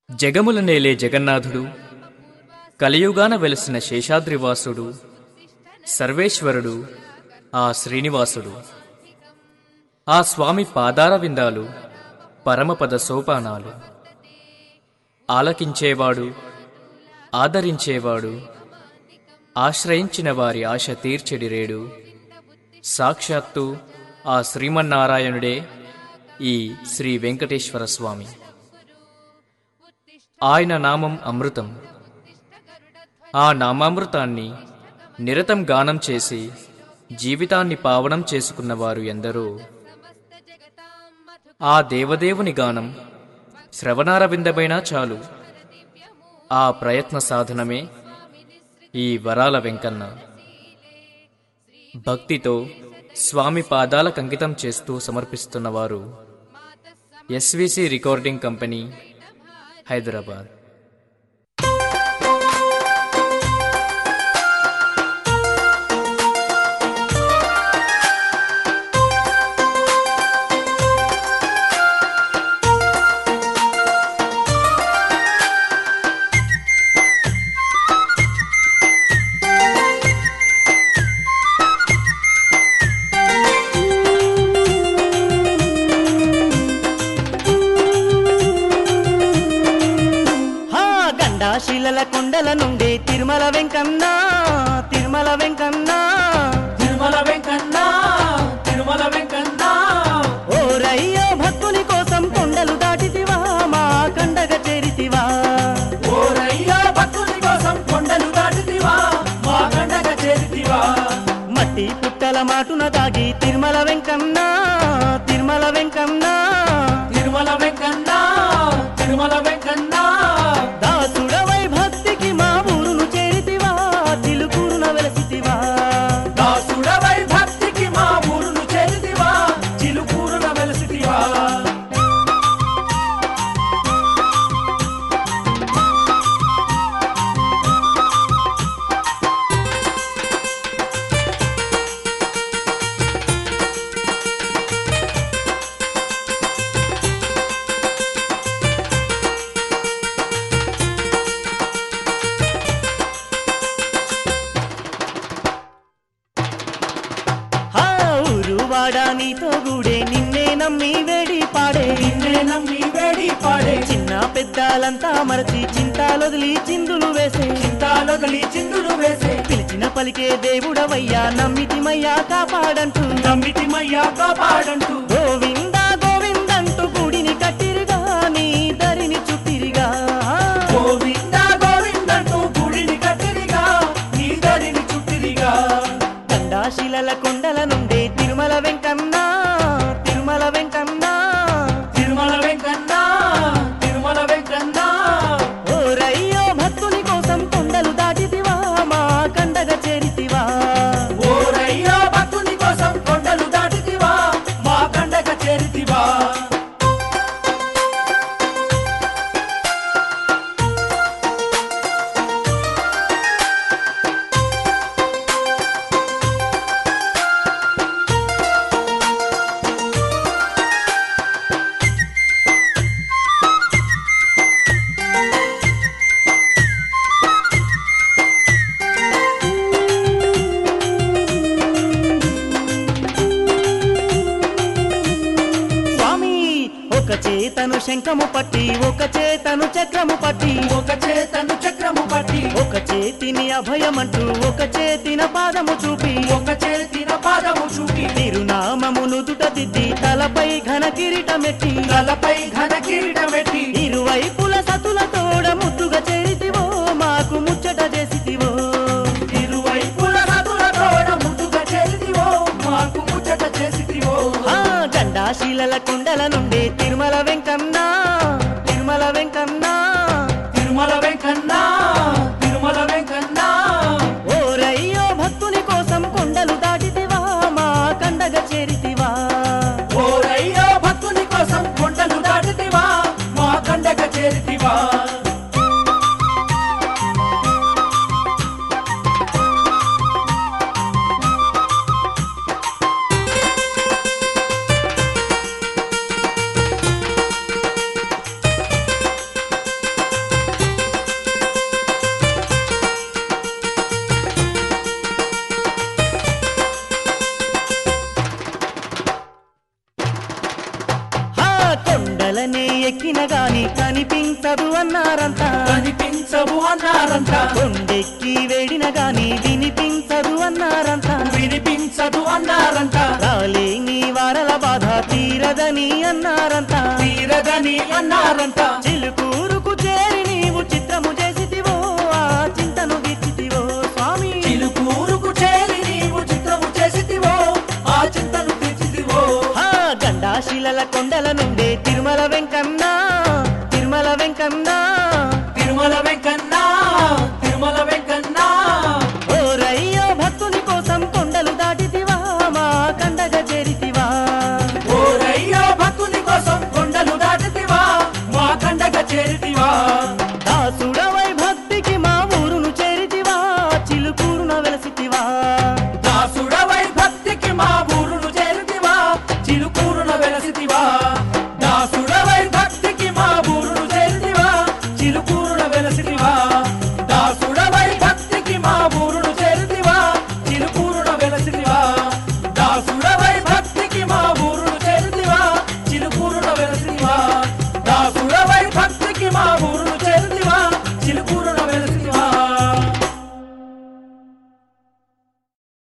జగముల నేలే జగన్నాథుడు కలియుగాన వెలసిన శేషాద్రివాసుడు సర్వేశ్వరుడు ఆ శ్రీనివాసుడు ఆ స్వామి పాదార విందాలు పరమపద సోపానాలు ఆలకించేవాడు ఆదరించేవాడు ఆశ్రయించిన వారి ఆశ తీర్చెడిరేడు సాక్షాత్తు ఆ శ్రీమన్నారాయణుడే ఈ శ్రీ వెంకటేశ్వర స్వామి ఆయన నామం అమృతం ఆ నామామృతాన్ని నిరతం గానం చేసి జీవితాన్ని పావనం చేసుకున్నవారు ఎందరో ఆ దేవదేవుని గానం శ్రవణారవిందమైనా చాలు ఆ ప్రయత్న సాధనమే ఈ వరాల వెంకన్న భక్తితో స్వామి పాదాలకు అంకితం చేస్తూ సమర్పిస్తున్నవారు ఎస్విసి రికార్డింగ్ కంపెనీ హైదరాబాద్ హా గండాశిలల కొండల నుండి తిరుమల వెంకన్న తిరుమల వెంకన్న తిరుమల వెంకన్న తిరుమల వెంకన్న ఓరయ్యో భక్తుని కోసం కొండలు దాటితివా మా కండగ చేరితివా ఓరయ్యా భక్తుని కోసం కొండలు దాటితివా మా కండగ చేరితివా మట్టి పుట్టల మాటున దాగి తిరుమల వెంకన్న తిరుమల వెంకన్న తిరుమల వెంకన్న తిరుమల వెంకన్న దాసుడవై భక్తికి మా ఊరును చేరితివా చిలుకూరున వెలసితివా దాసుడవై భక్తికి మా ఊరును చేరితివా చిలుకూరున వెలసితివా హా ఊరువాడ నీతో గూడే నిన్నే నమ్మి వేడి పాడే నిన్నే నమ్మి వేడి పాడే చిన్న పెద్దాలంతా మరచి చింతాలొదిలి చిందులు వేసే చింతాలొదలి చిందులు వేసే పిలిచిన పలికే దేవుడవయ్యా నమ్మితిమయ్యా కాపాడంటూ నమ్మితిమయ్యా కాపాడంటూ గోవింద గోవిందంటూ గుడిని కట్టిరిగా నీ దరిని చుట్టిరిగా గోవింద గోవిందంటూ గుడిని కట్టిరిగా నీ దరిని చుట్టిరిగా కండాశిలల కొండల నుండి తిరుమల వెంకన్న తిరుమల వెంకన్న తిరుమల వెంకన్న తిరుమల వెంకన్న ఓరయ్యో భక్తుని కోసం కొండలు దాటితివా మా కండగ చేరితివా ఓరయ్యా భక్తుని కోసం కొండలు దాటితివా మా కండక చేరితివా స్వామి ఒక చేతను శంఖము పట్టి ఒక చేతను చక్రము పట్టి ఒక చేతను చక్రము పట్టి ఒక చేతిని అభయమంటూ ఒక చేతిన పాదము చూపి ఒక చేతిన పాదము చూపి తిరునామము నుదుట దిద్ది తలపై ఘన కిరీటమెట్టి తలపై ఘన కిరీటమెట్టి ఇరువైపుల సతుల తోడ ముద్దుగా చేరితివో మాకు ముచ్చట చేసితివో ఇరువైపుల నదుల తోడ ముద్దుగా చేరితివో మాకు ముచ్చట చేసితివో ఆ జెండాశీలల కొండల నుండి తిరుమల వెంకన్న తిరుమల వెంకన్న తిరుమల వెంకన్న తిరుమల వెంకన్న ఓరయ్యో భక్తుని కోసం కొండలు దాటితివా మా కండగ చేరితివా ఓరయ్యో భక్తుని కోసం కొండలు దాటితివా మా కండక చేరితివా కనిపించదు అన్నారంట కనిపించవు అన్నారంట కొండెక్కి వేడిన గాని వినిపించదు అన్నారంట వినిపించదు అన్నారంట రాలేని వారల బాధ తీరదని అన్నారంట తీరదని అన్నారంట చిలుకూరుకు చేరి నీవు చిత్రము చేసితివో ఆ చింతను గిచ్చితివో స్వామి చిలుకూరుకు చేరి నీవు చిత్రము చేసితివో ఆ చింతను తీర్చితివో ఆ గండాశిలల కొండల నుండే తిరుమల వెంకన్న తిరుమల వెంకన్న తిరుమల వెంకన్న తిరుమల వెంకన్న ఓరయ్యో భక్తుని కోసం కొండలు దాటితివా మా కండగ చేరితివా ఓరయ్యో భక్తుని కోసం కొండలు దాటితివా మా కండగ చేరితివా దాసుడవై భక్తికి మా ఊరును చేరితివా చిలుకూరున వెలసితివా దాసుడవై భక్తికి మా ఊరును చేరితివా చిలుకూరున వెలసితివా దాసుడవై భక్తికి మా ఊరును చేరితివా చిలుకూరున వెలసితివా దాసుడవై భక్తికి మా ఊరును చేరితివా చిలుకూరున వెలసితివా దాసుడవై భక్తికి మా ఊరును చేరితివా చిలుకూరున వెలసితివా దాసుడవై భక్తికి మా ఊరును